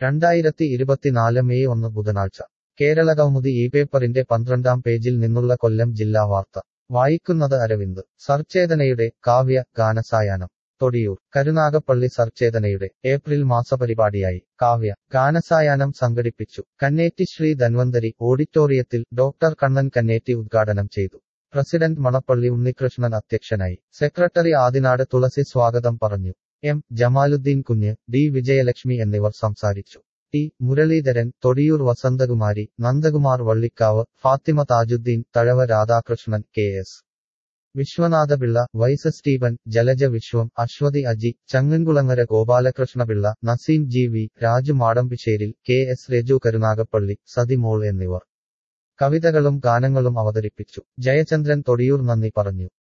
രണ്ടായിരത്തി ഇരുപത്തിനാല് മെയ് ഒന്ന് ബുധനാഴ്ച കേരളകൗമുദി ഈ പേപ്പറിന്റെ പന്ത്രണ്ടാം പേജിൽ നിന്നുള്ള കൊല്ലം ജില്ലാ വാർത്ത വായിക്കുന്നത് അരവിന്ദ് സർച്ചേതനയുടെ കാവ്യ ഗാനസായാഹ്നം തൊടിയൂർ കരുനാഗപ്പള്ളി സർച്ചേതനയുടെ ഏപ്രിൽ മാസപരിപാടിയായി കാവ്യ ഗാനസായാഹ്നം സംഘടിപ്പിച്ചു കന്നേറ്റി ശ്രീ ധന്വന്തരി ഓഡിറ്റോറിയത്തിൽ ഡോക്ടർ കണ്ണൻ കന്നേറ്റി ഉദ്ഘാടനം ചെയ്തു പ്രസിഡന്റ് മണപ്പള്ളി ഉണ്ണികൃഷ്ണൻ അധ്യക്ഷനായി സെക്രട്ടറി ആദിനാട് തുളസി സ്വാഗതം പറഞ്ഞു എം ജമാലുദ്ദീൻ കുഞ്ഞ് ഡി വിജയലക്ഷ്മി എന്നിവർ സംസാരിച്ചു T Muraleedharan Thodiyoor Vasanthakumari Nandakumar Vallikkavu Fathima Thajuddeen Thazhava Radhakrishnan K S Viswanathapillai vice Steven Jalaja Viswam Aswathy Aji Changankulangara Gopalakrishnapillai Naseem G V Raju Madampisseril K S Raju Karunagappally Sathimol എന്നിവർ കവിതകളും ഗാനങ്ങളും അവതരിപ്പിച്ചു ജയചന്ദ്രൻ തൊടിയൂർ നന്ദി പറഞ്ഞു